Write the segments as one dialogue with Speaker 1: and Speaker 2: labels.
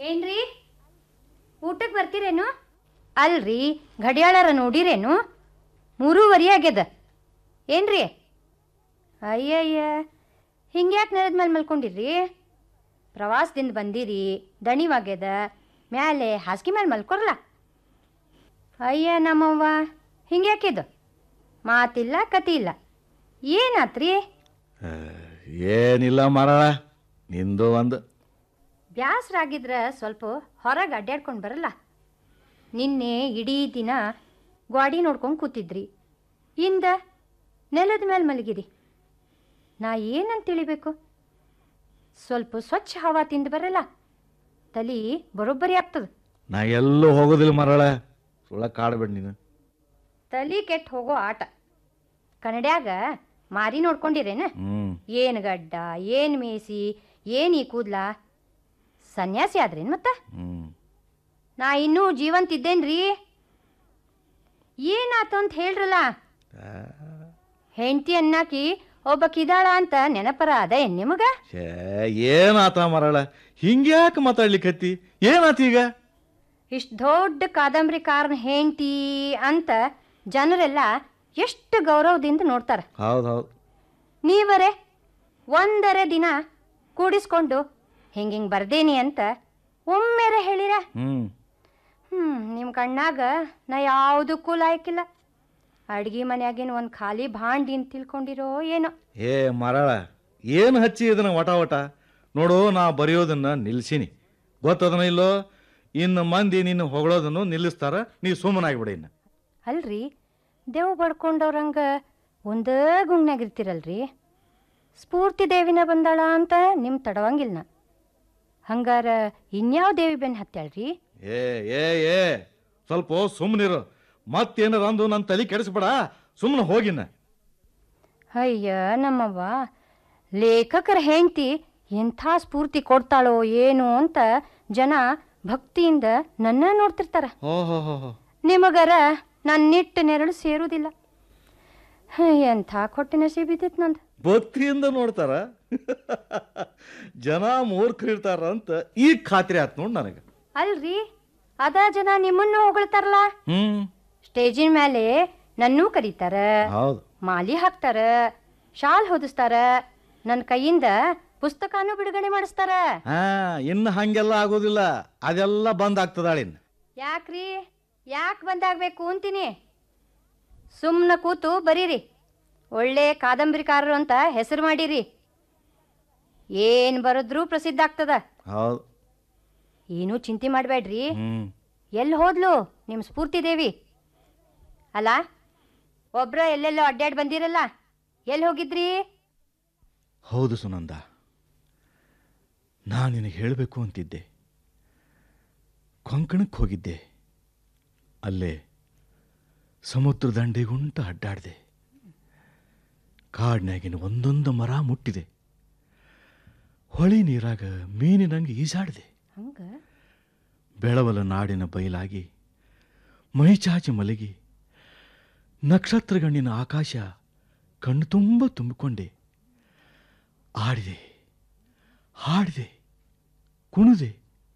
Speaker 1: ಏನ್ರಿ ಊಟಕ್ಕೆ ಬರ್ತೀರೇನು ಅಲ್ರಿ ಗಡಿಯಾಳರ ನೋಡಿರೇನು ಮೂರುವರೆ ಆಗ್ಯದ ಏನ್ರಿ ಅಯ್ಯಯ್ಯ ಹಿಂಗ್ಯಾಕೆ ನೆಲದ ಮೇಲೆ ಮಲ್ಕೊಂಡಿರ್ರಿ ಪ್ರವಾಸದಿಂದ ಬಂದಿರಿ ದಣಿವಾಗ್ಯದ ಮ್ಯಾಲೆ ಹಾಸಿಗೆ ಮೇಲೆ ಮಲ್ಕೊರ್ಲ ಅಯ್ಯ ನಮ್ಮವ್ವ ಹಿಂಗ್ಯಾಕಿದು ಮಾತಿಲ್ಲ ಕತಿ ಇಲ್ಲ ಏನಾತ್ರಿ
Speaker 2: ಆ, ಏನಿಲ್ಲ ಮರಳ ನಿಂದು ಒಂದು
Speaker 1: ಬ್ಯಾಸ್ರಾಗಿದ್ರ ಸ್ವಲ್ಪ ಹೊರಗೆ ಅಡ್ಡಾಡ್ಕೊಂಡು ಬರಲ್ಲ ನಿನ್ನೆ ಇಡೀ ದಿನ ಗ್ವಾಡಿ ನೋಡ್ಕೊಂಡು ಕೂತಿದ್ರಿ ಇಂದ ನೆಲದ ಮೇಲೆ ಮಲಗಿರಿ ನಾ ಏನಂತ ತಿಳಿಬೇಕು ಸ್ವಲ್ಪ ಸ್ವಚ್ಛ ಹವಾ ತಿಂದು ಬರಲ್ಲ ತಲಿ ಬರೋಬ್ಬರಿ ಆಗ್ತದ
Speaker 2: ನಾ ಎಲ್ಲೂ ಹೋಗೋದಿಲ್ಲ ಮರಳ ಸುಳ್ಳ ಕಾಡ್ಬೇಡ ನೀನು
Speaker 1: ತಲಿ ಕೆಟ್ಟ ಹೋಗೋ ಆಟ ಕನ್ನಡ್ಯಾಗ ಮಾರಿ ನೋಡ್ಕೊಂಡಿರೇನ
Speaker 2: ಹ್ಞೂ
Speaker 1: ಏನು ಗಡ್ಡ ಏನು ಮೇಸಿ ಏನು ಈ ಕೂದ್ಲ ಸನ್ಯಾಸಿ ಆದ್ರೇನು ಮತ್ತೆ
Speaker 2: ಹ್ಞೂ
Speaker 1: ನಾ ಇನ್ನೂ ಜೀವಂತ ಇದ್ದೇನ್ರಿ ಏನಾತು ಅಂತ ಹೇಳ್ರಲ್ಲ ಹೆಂಡತಿ ಅನ್ನಾಕಿ ಒಬ್ಬಕಿದಾಳ ಅಂತ ನೆನಪರ ಅದ ಏನ್ ನಿಮಗ
Speaker 2: ಛೇ ಏನಾತ ಮರಳ ಹಿಂಗ್ಯಾಕೆ ಮಾತಾಡ್ಲಿಕ್ಕತ್ತಿ ಏನಾತ ಈಗ
Speaker 1: ಇಷ್ಟು ದೊಡ್ಡ ಕಾದಂಬರಿಕಾರನ ಹೆಂಡತಿ ಅಂತ ಜನರೆಲ್ಲ ಎಷ್ಟು ಗೌರವದಿಂದ ನೋಡ್ತಾರ
Speaker 2: ಹೌದು ಹೌದು
Speaker 1: ನೀವರೇ ಒಂದರೆ ದಿನ ಕೂಡಿಸ್ಕೊಂಡು ಹಿಂಗೆ ಹಿಂಗೆ ಬರ್ದೇನಿ ಅಂತ ಒಮ್ಮೆರೆ ಹೇಳಿರ
Speaker 2: ಹ್ಞೂ
Speaker 1: ಹ್ಞೂ ನಿಮ್ಮ ಕಣ್ಣಾಗ ನಾ ಯಾವುದಕ್ಕೂ ಲಾಯಕ್ಕಿಲ್ಲ ಅಡ್ಗೆ ಮನ್ಯಾಗೇನು ಒಂದು ಖಾಲಿ ಭಾಂಡಿ ಅಂತ ತಿಳ್ಕೊಂಡಿರೋ ಏನೋ
Speaker 2: ಏ ಮರಳ ಏನು ಹಚ್ಚಿ ಇದನ್ನ ವಟ ವಟ ನೋಡು ನಾ ಬರೆಯೋದನ್ನ ನಿಲ್ಸಿನಿ ಗೊತ್ತದನ ಇಲ್ಲೋ ಇನ್ನು ಮಂದಿ ನಿನ್ನ ಹೊಗಳೋದನ್ನು ನಿಲ್ಲಿಸ್ತಾರ ನೀ ಸುಮ್ಮನಾಗ್ಬಿಡ ಇನ್ನು
Speaker 1: ಅಲ್ರಿ ದೇವ್ ಬಡ್ಕೊಂಡವ್ರಂಗ ಒಂದೇ ಗುಂಗ್ನಾಗಿರ್ತಿರಲ್ರಿ ಸ್ಫೂರ್ತಿ ದೇವಿನ ಬಂದಾಳ ಅಂತ ನಿಮ್ಮ ತಡವಂಗಿಲ್ಲ ನಾ ಹಂಗಾರ ಇನ್ಯಾವ ದೇವಿ ಬೆನ್ನು ಹತ್ತಾಳ್ರಿ
Speaker 2: ಏ ಏ ಏ ಸ್ವಲ್ಪ ಸುಮ್ಮನಿರು ಮತ್ತೇನಾರ ಅಂದು ನನ್ನ ತಲೆ ಕೆಡಿಸ್ಬೇಡ ಸುಮ್ಮನೆ ಹೋಗಿನ
Speaker 1: ಅಯ್ಯ ನಮ್ಮವ್ವ ಲೇಖಕರ ಹೆಂಡ್ತಿ ಎಂಥ ಸ್ಫೂರ್ತಿ ಕೊಡ್ತಾಳೋ ಏನು ಅಂತ ಜನ ಭಕ್ತಿಯಿಂದ ನನ್ನ ನೋಡ್ತಿರ್ತಾರ
Speaker 2: ಹೋ ಹೋ ಹೋ ಹೋ
Speaker 1: ನಿಮಗರ ನನ್ನ ನಿಟ್ಟು ನೆರಳು ಸೇರುವುದಿಲ್ಲ ಎಂಥ ಕೊಟ್ಟಿನ ನಸೀಬಿದ್ದಿತ್ತು ನಂದು
Speaker 2: ಭಕ್ತಿಯಿಂದ ನೋಡ್ತಾರ ಜನ ಮೂರ್ಖರಿರ್ತಾರ ಅಂತ ಈಗ ಖಾತ್ರಿ ಆತ್ ನೋಡ್ ನನಗೆ
Speaker 1: ಅಲ್ರಿ ಅದ ಜನ ನಿಮ್ಮನ್ನು ಹೊಗಳ್ತಾರಲ್ಲ
Speaker 2: ಹ್ಮ್
Speaker 1: ಸ್ಟೇಜಿನ ಮೇಲೆ ನನ್ನೂ ಕರೀತಾರ
Speaker 2: ಹೌದು
Speaker 1: ಮಾಲಿ ಹಾಕ್ತಾರ ಶಾಲ್ ಹೊದಿಸ್ತಾರ ನನ್ನ ಕೈಯಿಂದ ಪುಸ್ತಕನೂ ಬಿಡುಗಡೆ ಮಾಡಿಸ್ತಾರ
Speaker 2: ಹಾ ಇನ್ನು ಹಂಗೆಲ್ಲ ಆಗೋದಿಲ್ಲ ಅದೆಲ್ಲ ಬಂದ್ ಆಗ್ತದಾಳಿನ್
Speaker 1: ಯಾಕ್ರಿ ಯಾಕೆ ಬಂದಾಗಬೇಕು ಅಂತೀನಿ ಸುಮ್ಮನೆ ಕೂತು ಬರೀರಿ ಒಳ್ಳೆ ಕಾದಂಬರಿಕಾರರು ಅಂತ ಹೆಸರು ಮಾಡಿರಿ ಏನು ಬರೆದ್ರೂ ಪ್ರಸಿದ್ಧ ಆಗ್ತದ
Speaker 2: ಹೌದು
Speaker 1: ಏನೂ ಚಿಂತೆ ಮಾಡಬೇಡ್ರಿ
Speaker 2: ಹ್ಮ್
Speaker 1: ಎಲ್ಲಿ ಹೋದ್ಲು ನಿಮ್ಮ ಸ್ಫೂರ್ತಿ ದೇವಿ ಅಲ್ಲ ಒಬ್ರ ಎಲ್ಲೆಲ್ಲೋ ಅಡ್ಡಾಡಿ ಬಂದಿರಲ್ಲ ಎಲ್ಲಿ ಹೋಗಿದ್ರಿ
Speaker 2: ಹೌದು ಸುನಂದ ನಾನು ನಿನಗೆ ಹೇಳಬೇಕು ಅಂತಿದ್ದೆ ಕೊಂಕಣಕ್ಕೆ ಹೋಗಿದ್ದೆ ಅಲ್ಲೇ ಸಮುದ್ರ ದಂಡೆಗುಂಟ ಅಡ್ಡಾಡಿದೆ ಕಾಡಿನಾಗಿನ ಒಂದೊಂದು ಮರ ಮುಟ್ಟಿದೆ ಹೊಳಿ ನೀರಾಗ ಮೀನಿನಂಗೆ ಈಜಾಡಿದೆ
Speaker 1: ಹಂಗ
Speaker 2: ಬೆಳವಲ ನಾಡಿನ ಬಯಲಾಗಿ ಮೈಚಾಚಿ ಮಲಗಿ ನಕ್ಷತ್ರಗಣ್ಣಿನ ಆಕಾಶ ಕಣ್ಣು ತುಂಬ ತುಂಬಿಕೊಂಡೆ ಆಡಿದೆ ಹಾಡಿದೆ ಕುಣಿದೆ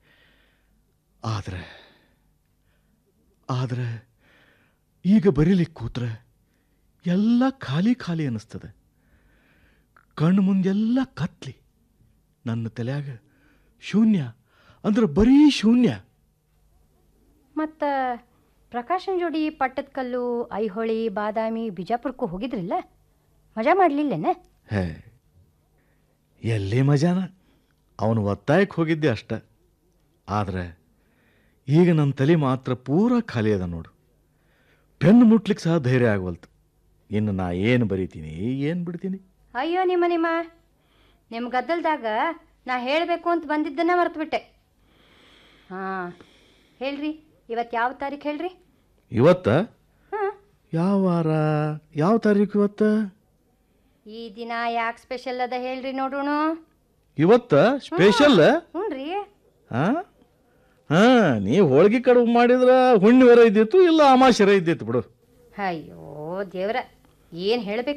Speaker 2: ಆದ್ರೆ ಆದ್ರೆ ಈಗ ಬರೀಲಿಕ್ಕೆ ಕೂತ್ರೆ ಎಲ್ಲ ಖಾಲಿ ಖಾಲಿ ಅನ್ನಿಸ್ತದೆ ಕಣ್ಣು ಮುಂದೆಲ್ಲ ಕತ್ಲಿ ನನ್ನ ತಲೆಯಾಗ ಶೂನ್ಯ ಅಂದ್ರೆ ಬರೀ ಶೂನ್ಯ
Speaker 1: ಮತ್ತು ಪ್ರಕಾಶನ್ ಜೋಡಿ ಪಟ್ಟದಕಲ್ಲು ಐಹೊಳಿ ಬಾದಾಮಿ ಬಿಜಾಪುರಕ್ಕೂ ಹೋಗಿದ್ರಿಲ್ಲ ಮಜಾ ಮಾಡಲಿಲ್ಲೇನ
Speaker 2: ಹೇ ಎಲ್ಲಿ ಮಜಾನ ಅವನು ಒತ್ತಾಯಕ್ಕೆ ಹೋಗಿದ್ದೆ ಅಷ್ಟ ಆದ್ರೆ ಈಗ ನನ್ನ ತಲೆ ಮಾತ್ರ ಪೂರ ಖಾಲಿ ಅದ ನೋಡು ಪೆನ್ ಮುಟ್ಲಿಕ್ಕೆ ಸಹ ಧೈರ್ಯ ಆಗವಲ್ತು ಇನ್ನು ನಾ ಏನು ಬರೀತೀನಿ ಏನು ಬಿಡ್ತೀನಿ
Speaker 1: ಅಯ್ಯೋ ನಿಮ್ಮ ನಿಮ್ಮ ನಿಮ್ಮ ಗದ್ದಲ್ದಾಗ ನಾ ಹೇಳಬೇಕು ಅಂತ ಬಂದಿದ್ದನ್ನ ಮರ್ತುಬಿಟ್ಟೆ ಹಾಂ ಹೇಳ್ರಿ ಇವತ್ತು ಯಾವ ತಾರೀಕು ಹೇಳ್ರಿ
Speaker 2: ಇವತ್ತ
Speaker 1: ಹಾಂ
Speaker 2: ಯಾವ ವಾರ ಯಾವ ತಾರೀಕು ಇವತ್ತ
Speaker 1: ಈ ದಿನ ಯಾಕೆ ಸ್ಪೆಷಲ್ ಅದ ಹೇಳ್ರಿ ನೋಡೋಣ
Speaker 2: ಇವತ್ತ ಸ್ಪೆಷಲ್
Speaker 1: ಹ್ಞೂ ರೀ
Speaker 2: ಹಾ ಹಾ ನೀ ಹೋಳ್ಗೆ ಕಡುಬು ಮಾಡಿದ್ರ ಹುಣ್ಣಿವರ ಇದ್ದಿತ್ತು ಇಲ್ಲ ಅಮಾಶರ ಇದ್ದಿತ್ತು ಬಿಡು
Speaker 1: ಅಯ್ಯೋ ದೇವ್ರ ಏನು ಹೇಳಬೇಕು